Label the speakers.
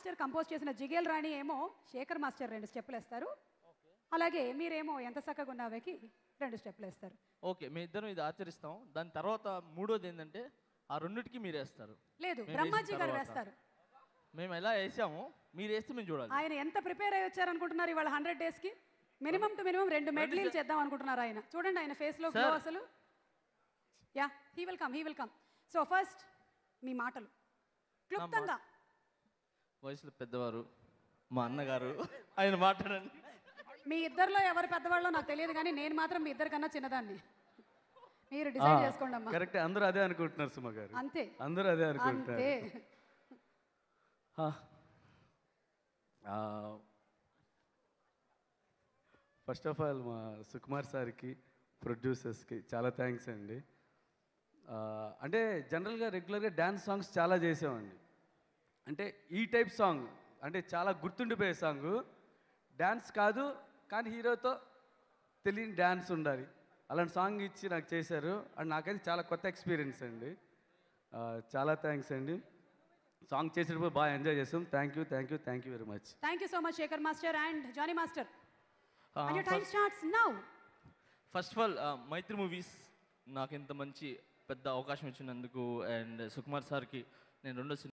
Speaker 1: Master compose చేసిన జిగేల్ రాణి ఏమో Shekhar master రెండు స్టెప్పులు వేస్తారు అలాగే మీరేమో ఎంత చక్కగా ఉన్నావేకి రెండు స్టెప్పులు వేస్తారు
Speaker 2: ఓకే మీ ఇద్దరం ఇది ఆచరిస్తాం దాని తర్వాత మూడోది ఏంటంటే ఆ రెండిటికి మీరు వేస్తారు
Speaker 1: లేదు
Speaker 2: మేము
Speaker 1: బ్రహ్మాజీ
Speaker 2: వేసిన
Speaker 1: గారు
Speaker 2: తర్వాత.
Speaker 1: వేస్తారు
Speaker 2: మేము ఎలా వేసాము మీరు వేస్తే మేము చూడాలి
Speaker 1: ఆయన ఎంత ప్రిపేర్ అయ్యి వచ్చారనుకుంటున్నారు ఇవాళ హండ్రెడ్ డేస్కి మినిమం టు మినిమం రెండు మెడ్లీలు చేద్దాం అనుకుంటున్నారు ఆయన చూడండి ఆయన ఫేస్లో గ్లో
Speaker 2: Sir.
Speaker 1: అసలు yeah he will come he will come so first మీ మాటలు క్లుప్తంగా
Speaker 2: వయసులో పెద్దవారు మా అన్నగారు ఆయన మాట్లాడండి
Speaker 1: మీ ఇద్దరిలో ఎవరు పెద్దవాళ్ళో నాకు తెలియదు కానీ నేను మాత్రం మీ ఇద్దరికన్నా చిన్నదాన్ని మీరు డిసైడ్ చేసుకోండి అమ్మా
Speaker 3: కరెక్ట్ అందరూ అదే అనుకుంటున్నారు సుమ గారు
Speaker 1: అంతే
Speaker 3: అందరూ అదే అనుకుంటున్నారు
Speaker 1: అంతే
Speaker 3: ఫస్ట్ ఆఫ్ ఆల్ మా సుకుమార్ సార్కి ప్రొడ్యూసర్స్కి చాలా థ్యాంక్స్ అండి ఆ, అంటే జనరల్గా రెగ్యులర్గా డ్యాన్స్ సాంగ్స్ చాలా చేసామండి అంటే ఈ టైప్ సాంగ్ అంటే చాలా గుర్తుండిపోయే సాంగ్ డ్యాన్స్ కాదు కానీ హీరోతో తెలియని డ్యాన్స్ ఉండాలి అలాంటి సాంగ్ ఇచ్చి నాకు చేశారు అండ్ నాకైతే చాలా కొత్త ఎక్స్పీరియన్స్ అండి ఆ, చాలా థ్యాంక్స్ అండి సాంగ్ చేసేటప్పుడు బాగా ఎంజాయ్ చేసాం thank you thank you thank you very much
Speaker 1: thank you so much Shekhar master and Jani master
Speaker 2: ఆ,
Speaker 1: and your time starts now
Speaker 2: first of all Mythri movies నాకు ఇంత మంచి పెద్ద అవకాశం ఇచ్చినందుకు అండ్ సుకుమార్ సార్కి నేను రెండో సినిమా